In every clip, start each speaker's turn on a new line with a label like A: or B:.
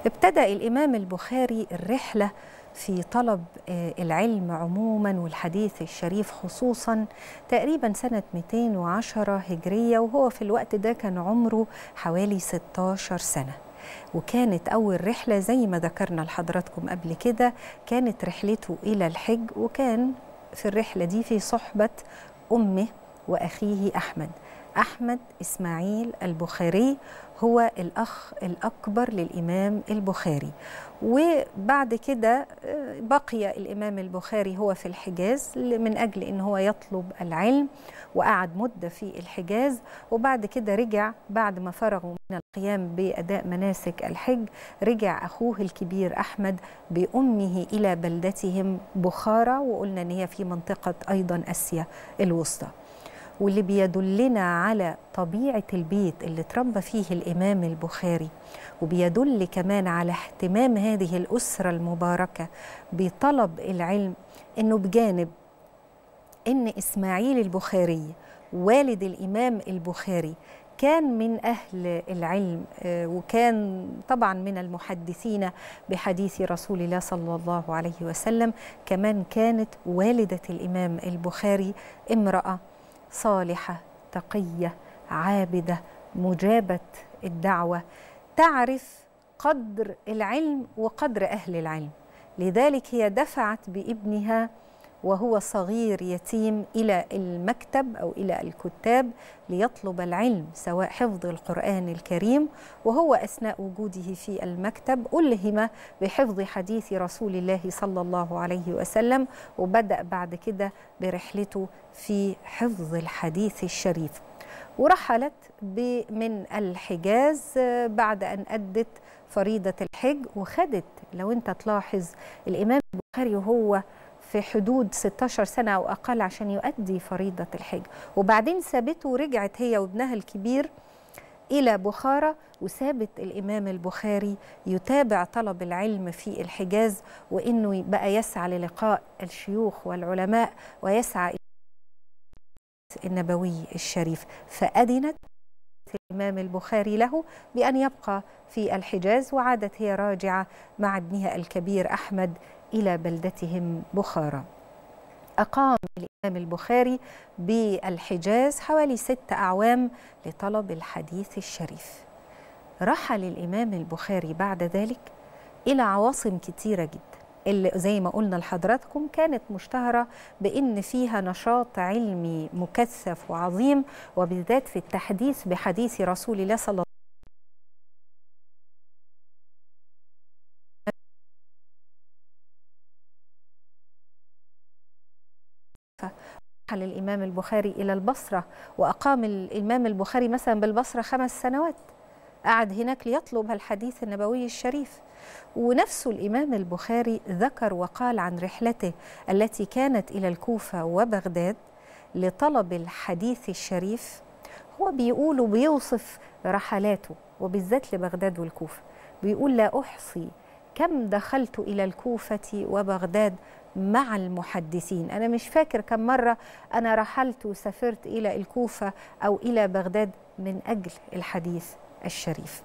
A: ابتدأ الإمام البخاري الرحلة في طلب العلم عموما والحديث الشريف خصوصا تقريبا سنة 210 هجرية وهو في الوقت ده كان عمره حوالي 16 سنة وكانت أول رحلة زي ما ذكرنا لحضراتكم قبل كده كانت رحلته إلى الحج وكان في الرحلة دي في صحبة أمه وأخيه أحمد أحمد إسماعيل البخاري هو الأخ الأكبر للإمام البخاري وبعد كده بقي الإمام البخاري هو في الحجاز من أجل أن هو يطلب العلم وقعد مدة في الحجاز وبعد كده رجع بعد ما فرغوا من القيام بأداء مناسك الحج رجع أخوه الكبير أحمد بأمه إلى بلدتهم بخارى وقلنا أن هي في منطقة أيضا أسيا الوسطى واللي بيدلنا على طبيعة البيت اللي تربى فيه الإمام البخاري وبيدل كمان على اهتمام هذه الأسرة المباركة بطلب العلم إنه بجانب إن إسماعيل البخاري والد الإمام البخاري كان من أهل العلم وكان طبعا من المحدثين بحديث رسول الله صلى الله عليه وسلم كمان كانت والدة الإمام البخاري امرأة صالحه تقيه عابده مجابه الدعوه تعرف قدر العلم وقدر اهل العلم لذلك هي دفعت بابنها وهو صغير يتيم الى المكتب او الى الكتاب ليطلب العلم سواء حفظ القران الكريم وهو اثناء وجوده في المكتب الهم بحفظ حديث رسول الله صلى الله عليه وسلم وبدا بعد كده برحلته في حفظ الحديث الشريف ورحلت من الحجاز بعد ان ادت فريضه الحج وخدت لو انت تلاحظ الامام البخاري وهو في حدود 16 سنة أو أقل عشان يؤدي فريضة الحج وبعدين سابته ورجعت هي وابنها الكبير إلى بخارى وسابت الإمام البخاري يتابع طلب العلم في الحجاز وإنه بقى يسعى للقاء الشيوخ والعلماء ويسعى النبوي الشريف فأذنت الإمام البخاري له بأن يبقى في الحجاز وعادت هي راجعة مع ابنها الكبير أحمد إلى بلدتهم بخارى أقام الإمام البخاري بالحجاز حوالي ست أعوام لطلب الحديث الشريف رحل الإمام البخاري بعد ذلك إلى عواصم كتيرة جدا اللي زي ما قلنا لحضراتكم كانت مشتهرة بأن فيها نشاط علمي مكثف وعظيم وبالذات في التحديث بحديث رسول الله صلى الله رحل الإمام البخاري إلى البصرة وأقام الإمام البخاري مثلا بالبصرة خمس سنوات قعد هناك ليطلب الحديث النبوي الشريف ونفس الإمام البخاري ذكر وقال عن رحلته التي كانت إلى الكوفة وبغداد لطلب الحديث الشريف هو بيقول وبيوصف رحلاته وبالذات لبغداد والكوفة بيقول لا أحصي كم دخلت إلى الكوفة وبغداد مع المحدثين أنا مش فاكر كم مرة أنا رحلت وسافرت إلى الكوفة أو إلى بغداد من أجل الحديث الشريف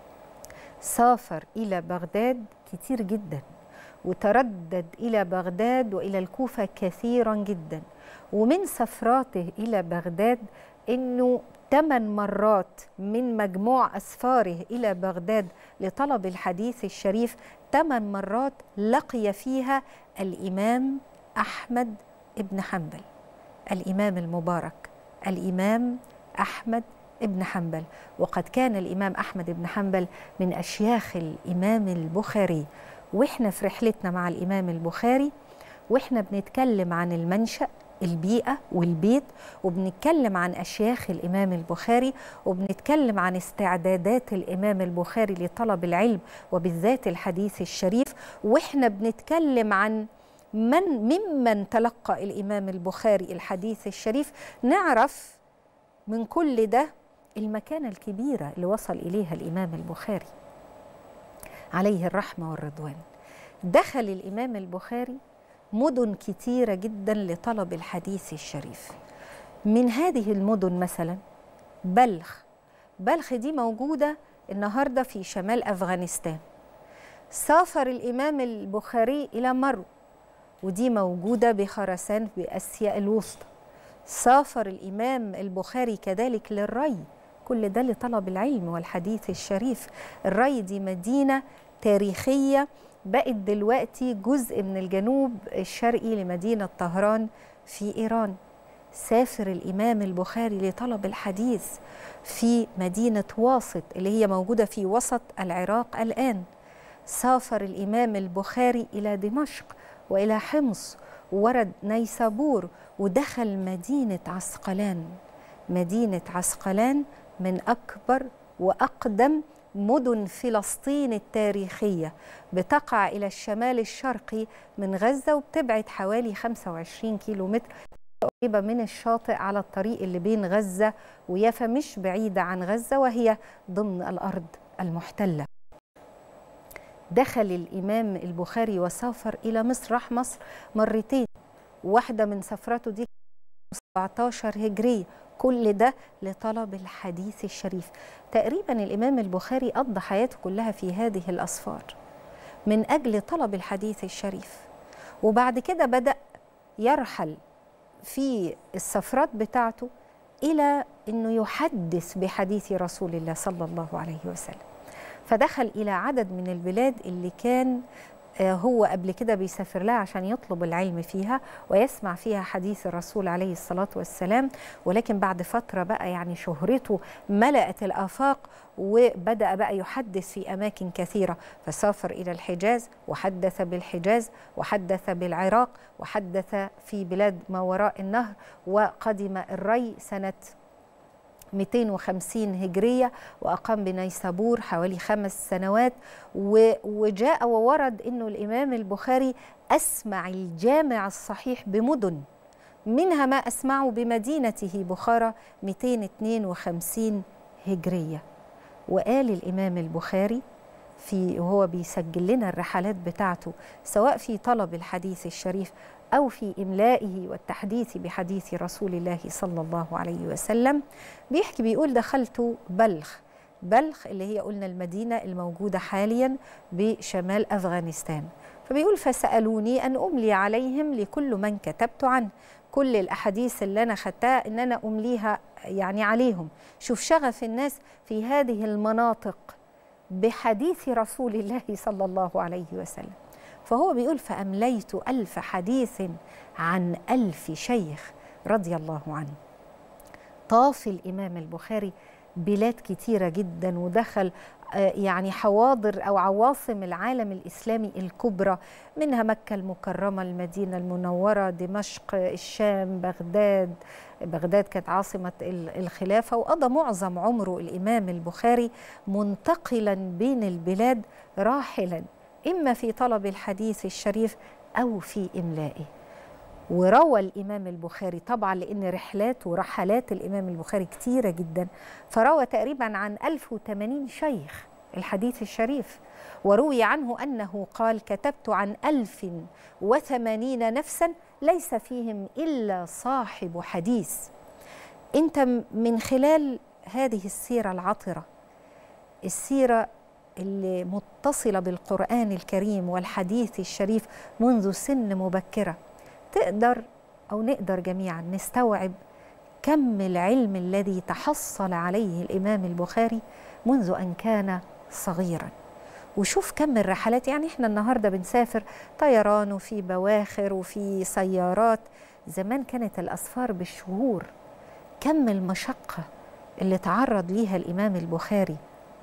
A: سافر إلى بغداد كتير جدا وتردد إلى بغداد وإلى الكوفة كثيرا جدا ومن سفراته إلى بغداد إنه ثمان مرات من مجموع أسفاره إلى بغداد لطلب الحديث الشريف ثمان مرات لقي فيها الإمام أحمد ابن حنبل الإمام المبارك الإمام أحمد ابن حنبل وقد كان الإمام أحمد بن حنبل من أشياخ الإمام البخاري وإحنا في رحلتنا مع الإمام البخاري وإحنا بنتكلم عن المنشأ البيئة والبيت وبنتكلم عن أشياخ الإمام البخاري وبنتكلم عن استعدادات الإمام البخاري لطلب العلم وبالذات الحديث الشريف وإحنا بنتكلم عن من ممن تلقى الإمام البخاري الحديث الشريف نعرف من كل ده المكانة الكبيرة اللي وصل إليها الإمام البخاري عليه الرحمة والرضوان دخل الإمام البخاري مدن كتيرة جدا لطلب الحديث الشريف من هذه المدن مثلا بلخ بلخ دي موجودة النهاردة في شمال أفغانستان سافر الإمام البخاري إلى مرو ودي موجودة بخرسان بآسيا الوسطى سافر الإمام البخاري كذلك للري كل ده لطلب العلم والحديث الشريف الري دي مدينة تاريخية بقت دلوقتي جزء من الجنوب الشرقي لمدينة طهران في إيران سافر الإمام البخاري لطلب الحديث في مدينة واسط اللي هي موجودة في وسط العراق الآن سافر الإمام البخاري إلى دمشق وإلى حمص وورد نيسابور ودخل مدينة عسقلان مدينة عسقلان من أكبر وأقدم مدن فلسطين التاريخية بتقع إلى الشمال الشرقي من غزة وبتبعد حوالي 25 كيلو متر قريبة من الشاطئ على الطريق اللي بين غزة ويافا مش بعيدة عن غزة وهي ضمن الأرض المحتلة دخل الإمام البخاري وسافر إلى مصر راح مصر مرتين واحدة من سفراته دي 17 هجرية كل ده لطلب الحديث الشريف تقريبا الإمام البخاري قضى حياته كلها في هذه الأسفار من أجل طلب الحديث الشريف وبعد كده بدأ يرحل في السفرات بتاعته إلى أنه يحدث بحديث رسول الله صلى الله عليه وسلم فدخل إلى عدد من البلاد اللي كان هو قبل كده بيسافر لها عشان يطلب العلم فيها ويسمع فيها حديث الرسول عليه الصلاة والسلام ولكن بعد فترة بقى يعني شهرته ملأت الآفاق وبدأ بقى يحدث في أماكن كثيرة فسافر إلى الحجاز وحدث بالحجاز وحدث بالعراق وحدث في بلاد ما وراء النهر وقدم الري سنة 250 هجرية وأقام بنيسابور حوالي خمس سنوات وجاء وورد أنه الإمام البخاري أسمع الجامع الصحيح بمدن منها ما أسمعه بمدينته بخارى 252 هجرية وقال الإمام البخاري في وهو بيسجل لنا الرحلات بتاعته سواء في طلب الحديث الشريف أو في إملائه والتحديث بحديث رسول الله صلى الله عليه وسلم بيحكي بيقول دخلت بلخ بلخ اللي هي قلنا المدينة الموجودة حاليا بشمال أفغانستان فبيقول فسألوني أن أملي عليهم لكل من كتبت عنه كل الأحاديث اللي أنا خدتها إن أنا أمليها يعني عليهم شوف شغف الناس في هذه المناطق بحديث رسول الله صلى الله عليه وسلم فهو بيقول فأمليت ألف حديث عن ألف شيخ رضي الله عنه طاف الإمام البخاري بلاد كتيرة جدا ودخل يعني حواضر أو عواصم العالم الإسلامي الكبرى منها مكة المكرمة المدينة المنورة دمشق الشام بغداد بغداد كانت عاصمة الخلافة وقضى معظم عمره الإمام البخاري منتقلا بين البلاد راحلا إما في طلب الحديث الشريف أو في إملائه وروى الإمام البخاري طبعا لأن رحلات ورحلات الإمام البخاري كتيرة جدا فروى تقريبا عن 1080 شيخ الحديث الشريف وروي عنه أنه قال كتبت عن ألف وثمانين نفسا ليس فيهم إلا صاحب حديث أنت من خلال هذه السيرة العطرة السيرة اللي متصلة بالقرآن الكريم والحديث الشريف منذ سن مبكرة تقدر أو نقدر جميعا نستوعب كم العلم الذي تحصل عليه الإمام البخاري منذ أن كان صغيرا وشوف كم الرحلات يعني احنا النهارده بنسافر طيران وفي بواخر وفي سيارات زمان كانت الأسفار بالشهور كم المشقة اللي تعرض ليها الإمام البخاري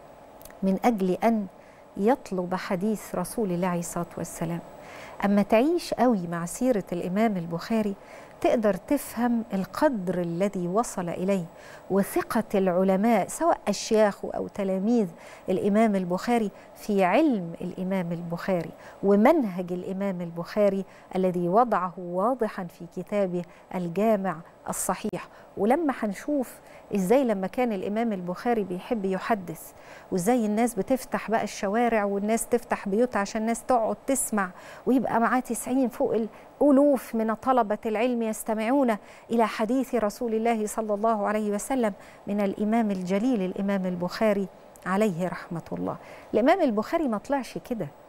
A: من أجل أن يطلب حديث رسول الله عليه الصلاة والسلام أما تعيش قوي مع سيرة الإمام البخاري تقدر تفهم القدر الذي وصل إليه وثقة العلماء سواء أشياخ أو تلاميذ الإمام البخاري في علم الإمام البخاري ومنهج الإمام البخاري الذي وضعه واضحا في كتابه الجامع الصحيح ولما هنشوف ازاي لما كان الامام البخاري بيحب يحدث وازاي الناس بتفتح بقى الشوارع والناس تفتح بيوتها عشان الناس تقعد تسمع ويبقى معاه 90 فوق الالوف من طلبه العلم يستمعون الى حديث رسول الله صلى الله عليه وسلم من الامام الجليل الامام البخاري عليه رحمه الله الامام البخاري ما طلعش كده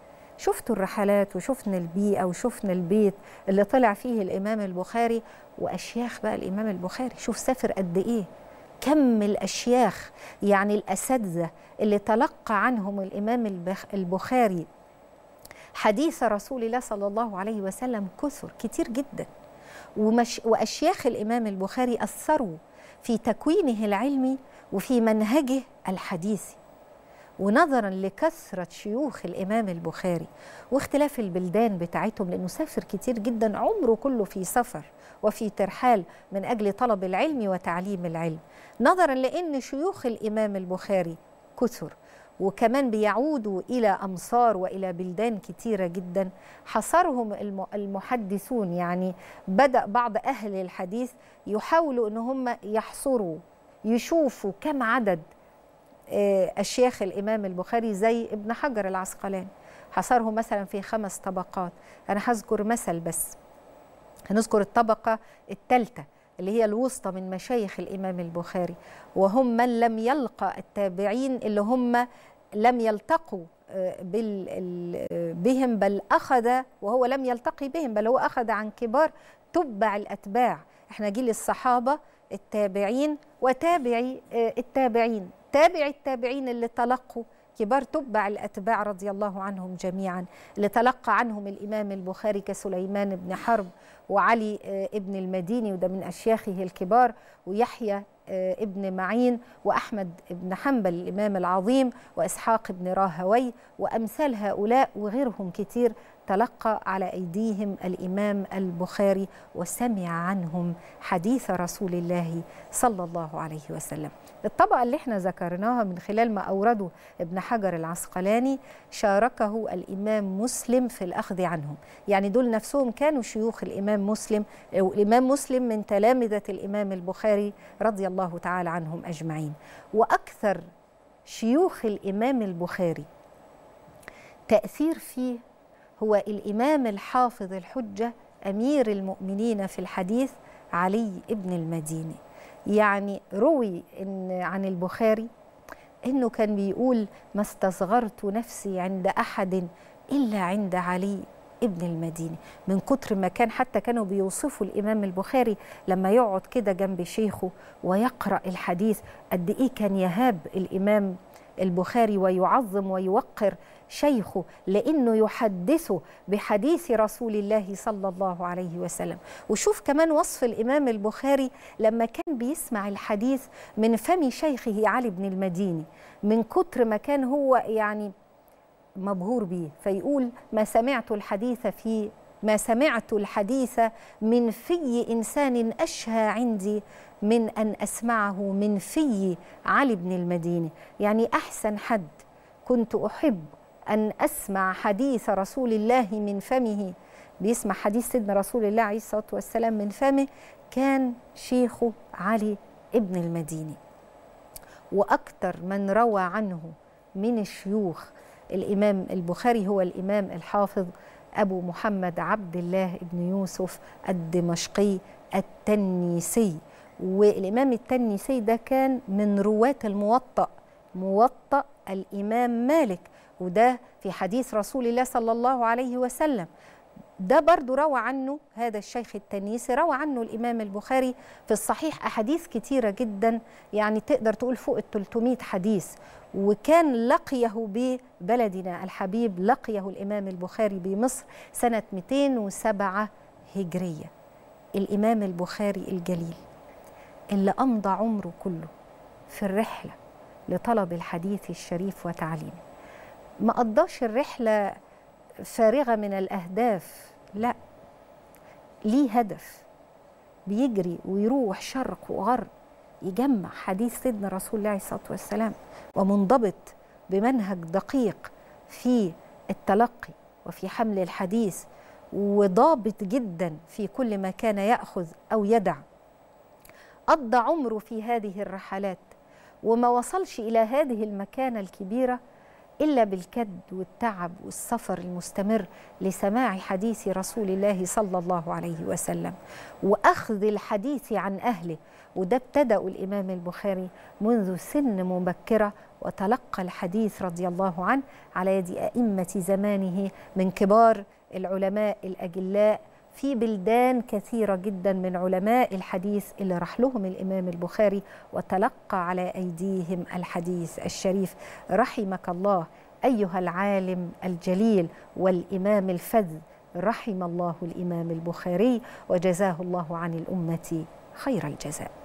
A: شفتوا الرحلات وشفنا البيئة وشفنا البيت اللي طلع فيه الإمام البخاري وأشياخ بقى الإمام البخاري شوف سافر قد إيه كم الأشياخ يعني الأساتذة اللي تلقى عنهم الإمام البخاري حديث رسول الله صلى الله عليه وسلم كثر كتير جدا ومش وأشياخ الإمام البخاري أثروا في تكوينه العلمي وفي منهجه الحديثي ونظرا لكثرة شيوخ الإمام البخاري واختلاف البلدان بتاعتهم لأنه سافر كتير جدا عمره كله في سفر وفي ترحال من أجل طلب العلم وتعليم العلم نظرا لأن شيوخ الإمام البخاري كثر وكمان بيعودوا إلى أمصار وإلى بلدان كتيرة جدا حصرهم المحدثون يعني بدأ بعض أهل الحديث يحاولوا أن هم يحصروا يشوفوا كم عدد أشياخ الإمام البخاري زي ابن حجر العسقلاني حصره مثلا في خمس طبقات أنا هذكر مثل بس هنذكر الطبقة الثالثة اللي هي الوسطى من مشايخ الإمام البخاري وهم من لم يلقى التابعين اللي هم لم يلتقوا بهم بل أخذ وهو لم يلتقي بهم بل هو أخذ عن كبار تبع الأتباع احنا جيل الصحابة التابعين وتابعي التابعين تابع التابعين اللي تلقوا كبار تبع الأتباع رضي الله عنهم جميعا اللي تلقى عنهم الإمام البخاري كسليمان بن حرب وعلي ابن المديني وده من أشياخه الكبار ويحيى ابن معين وأحمد بن حنبل الإمام العظيم وإسحاق بن راهوي وأمثال هؤلاء وغيرهم كتير تلقى على أيديهم الإمام البخاري وسمع عنهم حديث رسول الله صلى الله عليه وسلم الطبقة اللي احنا ذكرناها من خلال ما أورده ابن حجر العسقلاني شاركه الإمام مسلم في الأخذ عنهم يعني دول نفسهم كانوا شيوخ الإمام مسلم الإمام مسلم من تلامذة الإمام البخاري رضي الله تعالى عنهم أجمعين وأكثر شيوخ الإمام البخاري تأثير فيه هو الإمام الحافظ الحجة أمير المؤمنين في الحديث علي ابن المديني يعني روي إن عن البخاري إنه كان بيقول ما استصغرت نفسي عند أحد إلا عند علي ابن المديني من كتر ما كان حتى كانوا بيوصفوا الإمام البخاري لما يقعد كده جنب شيخه ويقرأ الحديث قد إيه كان يهاب الإمام البخاري ويعظم ويوقر شيخه لانه يحدثه بحديث رسول الله صلى الله عليه وسلم وشوف كمان وصف الامام البخاري لما كان بيسمع الحديث من فم شيخه علي بن المديني من كتر ما كان هو يعني مبهور بيه فيقول ما سمعت الحديث في ما سمعت الحديث من في انسان اشهى عندي من ان اسمعه من في علي بن المديني يعني احسن حد كنت احب أن أسمع حديث رسول الله من فمه بيسمع حديث سيدنا رسول الله عليه الصلاة والسلام من فمه كان شيخه علي ابن المديني وأكثر من روى عنه من الشيوخ الإمام البخاري هو الإمام الحافظ أبو محمد عبد الله بن يوسف الدمشقي التنيسي والإمام التنيسي ده كان من رواة الموطأ موطأ الإمام مالك وده في حديث رسول الله صلى الله عليه وسلم ده برضو روى عنه هذا الشيخ التنيسي روى عنه الإمام البخاري في الصحيح أحاديث كتيرة جدا يعني تقدر تقول فوق ال 300 حديث وكان لقيه ببلدنا الحبيب لقيه الإمام البخاري بمصر سنة 207 هجرية الإمام البخاري الجليل اللي أمضى عمره كله في الرحلة لطلب الحديث الشريف وتعليمه ما قضاش الرحلة فارغة من الأهداف لا ليه هدف بيجري ويروح شرق وغرب يجمع حديث سيدنا رسول الله عليه الصلاة والسلام ومنضبط بمنهج دقيق في التلقي وفي حمل الحديث وضابط جدا في كل ما كان يأخذ أو يدع قضى عمره في هذه الرحلات وما وصلش إلى هذه المكانة الكبيرة إلا بالكد والتعب والسفر المستمر لسماع حديث رسول الله صلى الله عليه وسلم وأخذ الحديث عن أهله وده ابتدأ الإمام البخاري منذ سن مبكرة وتلقى الحديث رضي الله عنه على يد أئمة زمانه من كبار العلماء الأجلاء في بلدان كثيرة جدا من علماء الحديث اللي راح لهم الإمام البخاري وتلقى على أيديهم الحديث الشريف رحمك الله أيها العالم الجليل والإمام الفذ رحم الله الإمام البخاري وجزاه الله عن الأمة خير الجزاء